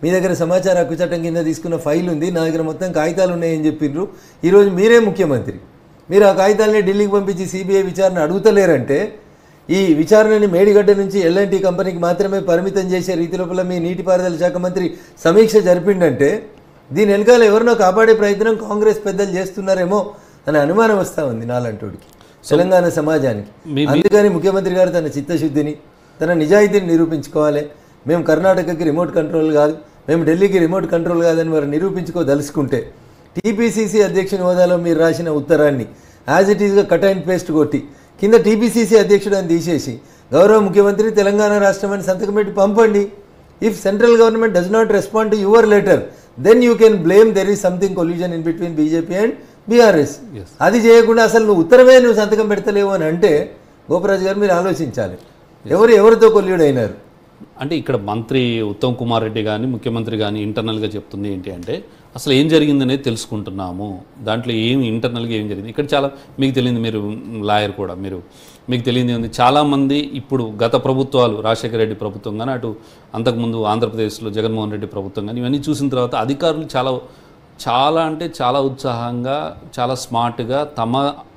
మీ దగ్గర సమాచార హక్కు చట్టం కింద తీసుకున్న ఫైల్ ఉంది నా దగ్గర మొత్తం కాగితాలు ఉన్నాయని చెప్పిండ్రు ఈరోజు మీరే ముఖ్యమంత్రి మీరు ఆ కాగితాలని ఢిల్లీకి పంపించి సిబిఐ విచారణ అడుగుతలేరంటే ఈ విచారణని మేడిగడ్డ నుంచి ఎల్ఎన్టీ కంపెనీకి మాత్రమే పరిమితం చేసే రీతి లోపల మీ నీటిపారుదల శాఖ మంత్రి సమీక్ష జరిపిండంటే దీని వెనకాల ఎవరినో కాపాడే ప్రయత్నం కాంగ్రెస్ పెద్దలు చేస్తున్నారేమో అనే అనుమానం వస్తూ ఉంది నాలంటోడికి తెలంగాణ సమాజానికి మీ- అందుకని ముఖ్యమంత్రి గారు తన చిత్తశుద్ధిని తన నిజాయితీని నిరూపించుకోవాలి మేము కర్ణాటకకి రిమోట్ కంట్రోల్ కాదు మేము ఢిల్లీకి రిమోట్ కంట్రోల్ కాదని వారు నిరూపించుకోదలుచుకుంటే టీపీసీసీ అధ్యక్షుని హోదాలో మీరు రాసిన ఉత్తరాన్ని యాజ్ ఇట్ ఈస్గా కట్ అండ్ పేస్ట్ కొట్టి కింద టీపీసీసీ అధ్యక్షుడు అని తీసేసి గౌరవ ముఖ్యమంత్రి తెలంగాణ రాష్ట్రం అని సంతకం పెట్టి పంపండి if central government does not respond to your letter then you can blame there is something collusion in between BJP and BRS అది చేయకుండా అసలు నువ్వు ఉత్తరమే నువ్వు సంతకం పెడతలేవు అని అంటే గోపరాజు గారు మీరు ఆలోచించాలి ఎవరు ఎవరితో కొల్యూడ్ అయినారు అంటే ఇక్కడ మంత్రి ఉత్తమ్ కుమార్ రెడ్డి కానీ ముఖ్యమంత్రి కానీ ఇంటర్నల్గా చెప్తుంది ఏంటి అంటే అసలు ఏం జరిగిందనేది తెలుసుకుంటున్నాము దాంట్లో ఏం ఇంటర్నల్గా ఏం జరిగింది ఇక్కడ చాలా మీకు తెలియదు మీరు లాయర్ కూడా మీరు మీకు తెలియదు ఉంది చాలామంది ఇప్పుడు గత ప్రభుత్వాలు రాజశేఖర రెడ్డి ప్రభుత్వం కానీ అటు అంతకుముందు ఆంధ్రప్రదేశ్లో జగన్మోహన్ రెడ్డి ప్రభుత్వం కానీ ఇవన్నీ చూసిన తర్వాత అధికారులు చాలా చాలా అంటే చాలా ఉత్సాహంగా చాలా స్మార్ట్గా తమ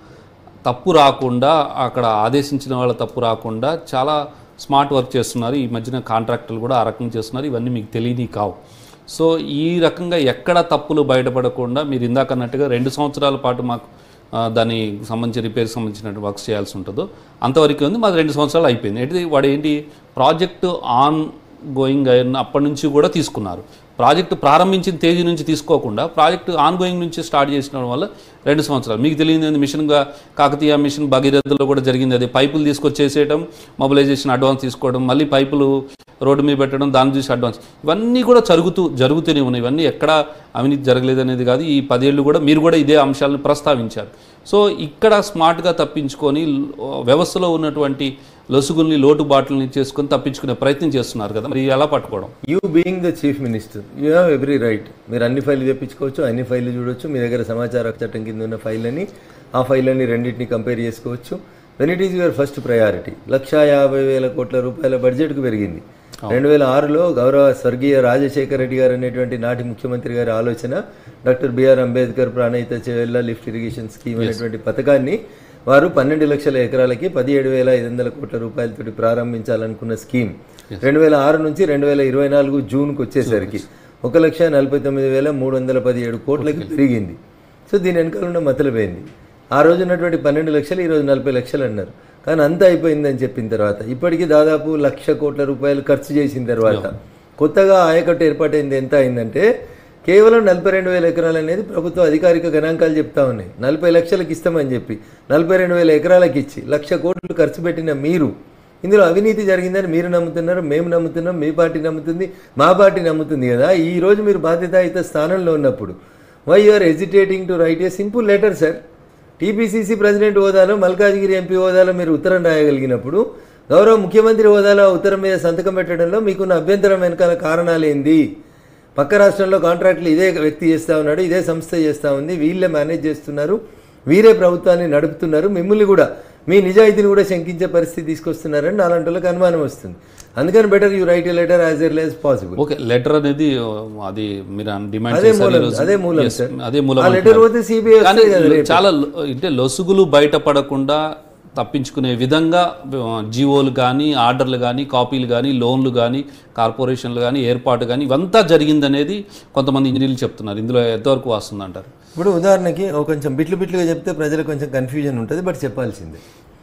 తప్పు రాకుండా అక్కడ ఆదేశించిన వాళ్ళ తప్పు రాకుండా చాలా స్మార్ట్ వర్క్ చేస్తున్నారు ఈ మధ్యన కాంట్రాక్టర్లు కూడా ఆ రకంగా చేస్తున్నారు ఇవన్నీ మీకు తెలియని కావు సో ఈ రకంగా ఎక్కడ తప్పులు బయటపడకుండా మీరు ఇందాక అన్నట్టుగా రెండు సంవత్సరాల పాటు మాకు ఆ, దానికి సంబంధించి రిపేర్కి సంబంధించిన వర్క్స్ చేయాల్సి ఉంటుందో అంతవరకు ఉంది మాది రెండు సంవత్సరాలు అయిపోయింది ఏంటి వాడు ఏంటి ప్రాజెక్టు ఆన్ గోయింగ్ అయిన అప్పటి నుంచి కూడా తీసుకున్నారు ప్రాజెక్టు ప్రారంభించిన తేదీ నుంచి తీసుకోకుండా ప్రాజెక్టు ఆన్ గోయింగ్ నుంచి స్టార్ట్ చేసిన వల్ల రెండు సంవత్సరాలు మీకు తెలియదు ఏంది మిషన్గా కాకతీయ మిషన్ భగీరథలో కూడా జరిగింది అది పైపులు తీసుకొచ్చేసేయడం మొబిలైజేషన్ అడ్వాన్స్ తీసుకోవడం మళ్ళీ పైపులు రోడ్డు మీద పెట్టడం దాన్ని చూసి అడ్వాన్స్ ఇవన్నీ కూడా జరుగుతూ జరుగుతూనే ఉన్నాయి ఇవన్నీ ఎక్కడ అవినీతి జరగలేదు అనేది కాదు ఈ పదేళ్ళు కూడా మీరు కూడా ఇదే అంశాలను ప్రస్తావించారు సో ఇక్కడ స్మార్ట్గా తప్పించుకొని ల- వ్యవస్థలో ఉన్నటువంటి లొసుగుల్ని లోటుబాట్లని చేసుకొని తప్పించుకునే ప్రయత్నం చేస్తున్నారు కదా మరి ఎలా పట్టుకోవడం you being the chief minister you have every right మీరు అన్ని ఫైళ్ళు తెప్పించుకోవచ్చు అన్ని ఫైళ్ళు చూడొచ్చు మీ దగ్గర సమాచార హక్కు చట్టం కింద ఉన్న ఫైళ్ళని ఆ ఫైళ్ళని రెండింటిని కంపేర్ చేసుకోవచ్చు when it is your first priority లక్షా యాభై వేల కోట్ల రూపాయల బడ్జెట్కు పెరిగింది రెండు వేల ఆరులో గౌరవ స్వర్గీయ రాజశేఖర రెడ్డి గారు అనేటువంటి నాటి ముఖ్యమంత్రి గారి ఆలోచన doctor B R Ambedkar Pranahita Chevella lift irrigation scheme అనేటువంటి పథకాన్ని వారు పన్నెండు లక్షల ఎకరాలకి పదిహేడు వేల ఐదు వందల కోట్ల రూపాయలతోటి ప్రారంభించాలనుకున్న స్కీమ్ రెండు వేల ఆరు నుంచి రెండు వేల ఇరవై నాలుగు జూన్కి వచ్చేసరికి ఒక లక్ష నలభై తొమ్మిది వేల మూడు వందల పదిహేడు కోట్లకి పెరిగింది సో దీని వెనకాల ఉన్న మతలపోయింది ఆ రోజు ఉన్నటువంటి పన్నెండు లక్షలు ఈరోజు నలభై లక్షలు అన్నారు కానీ అంతా అయిపోయిందని చెప్పిన తర్వాత ఇప్పటికీ దాదాపు లక్ష కోట్ల రూపాయలు ఖర్చు చేసిన తర్వాత కొత్తగా ఆయకట్టు ఏర్పాటైంది ఎంత అయిందంటే కేవలం నలభై రెండు వేల ఎకరాలు అనేది ప్రభుత్వ అధికారిక గణాంకాలు చెప్తా ఉన్నాయి నలభై లక్షలకు ఇస్తామని చెప్పి నలభై రెండు వేల ఎకరాలకు ఇచ్చి లక్ష కోట్లు ఖర్చు పెట్టిన మీరు ఇందులో అవినీతి జరిగిందని మీరు నమ్ముతున్నారు మేము నమ్ముతున్నాం మీ పార్టీ నమ్ముతుంది మా పార్టీ నమ్ముతుంది కదా ఈ రోజు మీరు బాధ్యతాయుత స్థానంలో ఉన్నప్పుడు why you are hesitating to write a simple letter sir TPCC president హోదాలో మల్కాజ్గిరి ఎంపీ హోదాలో మీరు ఉత్తరం రాయగలిగినప్పుడు గౌరవ ముఖ్యమంత్రి హోదాలో ఆ ఉత్తరం మీద సంతకం పెట్టడంలో మీకున్న అభ్యంతరం వెనకాల కారణాలు ఏంది పక్క రాష్ట్రంలో కాంట్రాక్టులు ఇదే వ్యక్తి చేస్తూ ఉన్నాడు ఇదే సంస్థ చేస్తూ ఉంది వీళ్ళే మేనేజ్ చేస్తున్నారు వీరే ప్రభుత్వాన్ని నడుపుతున్నారు మిమ్మల్ని కూడా మీ నిజాయితీని కూడా శంకించే పరిస్థితి తీసుకొస్తున్నారని నాలాంటి వాళ్ళకి అనుమానం వస్తుంది అందుకని better you write a letter as early as possible okay letter అనేది ఆ, అది మీరు డిమాండ్ అదే చేశారు మూలం, ఈరోజు. అదే మూలం, Yes, సార్. అదే మూలం ఆ లెటర్ అంటున్నారు. పోతే CBI కానీ వస్తుంది కదా రేపు. చాలా లో- అంటే లొసుగులు బయటపడకుండా తప్పించుకునే విధంగా ఆ, జీవోలు కానీ ఆర్డర్లు కానీ కాపీలు కానీ లోన్లు కానీ కార్పొరేషన్లు కానీ ఏర్పాటు కానీ ఇవంతా జరిగిందనేది కొంతమంది ఇంజనీర్లు చెప్తున్నారు ఇందులో ఎంతవరకు వస్తుంది అంటారు ఇప్పుడు ఉదాహరణకి ఒక కొంచెం బిట్లు బిట్లుగా చెప్తే ప్రజలకు కొంచెం కన్ఫ్యూజన్ ఉంటుంది బట్ చెప్పాల్సిందే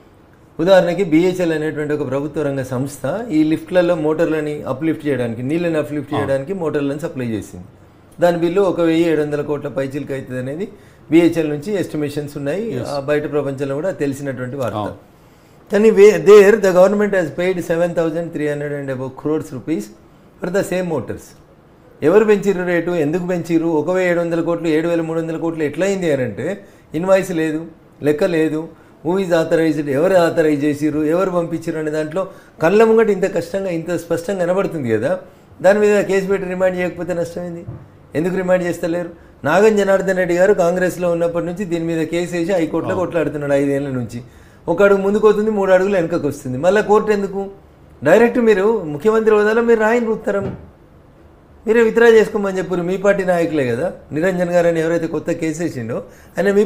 ఉదాహరణకి బిహెచ్ఎల్ అనేటువంటి ఒక ప్రభుత్వ రంగ సంస్థ ఈ లిఫ్ట్లలో మోటార్లని అప్లిఫ్ట్ చేయడానికి నీళ్ళని అప్లిఫ్ట్ చేయడానికి మోటార్లను సప్లై చేసింది దాని బిల్లు ఒక వెయ్యి ఏడు వందల కోట్ల పైచీలకి అవుతుంది అనేది బిహెచ్ఎల్ నుంచి ఎస్టిమేషన్స్ ఉన్నాయి ఆ బయట ప్రపంచంలో కూడా తెలిసినటువంటి వార్త కానీ way there the government has paid seven thousand three hundred and above crores rupees for the same motors ఎవరు పెంచిర్రు రేటు ఎందుకు పెంచిర్రు ఒక వెయ్యి ఏడు వందల కోట్లు ఏడు వేల మూడు వందల కోట్లు ఎట్లయింది అని అంటే ఇన్వాయిస్ లేదు లెక్క లేదు హూ ఈజ్ ఆథరైజ్డ్ ఎవరు ఆథరైజ్ చేసిర్రు ఎవరు పంపించారు అనే దాంట్లో కళ్ళ ముంగట ఇంత కష్టంగా ఇంత స్పష్టంగా కనబడుతుంది కదా దాని మీద కేసు పెట్టి రిమాండ్ చేయకపోతే నష్టమైంది ఎందుకు రిమాండ్ చేస్తలేరు నాగం జనార్దన్ రెడ్డి గారు కాంగ్రెస్లో ఉన్నప్పటి నుంచి దీని మీద కేసు వేసి హైకోర్టులో కొట్లాడుతున్నాడు ఐదేళ్ల నుంచి ఒక అడుగు ముందుకు వస్తుంది మూడు అడుగులు వెనకకు వస్తుంది మళ్ళీ కోర్టు ఎందుకు డైరెక్ట్ మీరు ముఖ్యమంత్రి హోదాలో మీరు రాయని ఉత్తరం మీరే విత్డ్రా చేసుకోమని చెప్పారు మీ పార్టీ నాయకులే కదా నిరంజన్ గారు అని ఎవరైతే కొత్త కేసు వేసిండో ఆయన మీ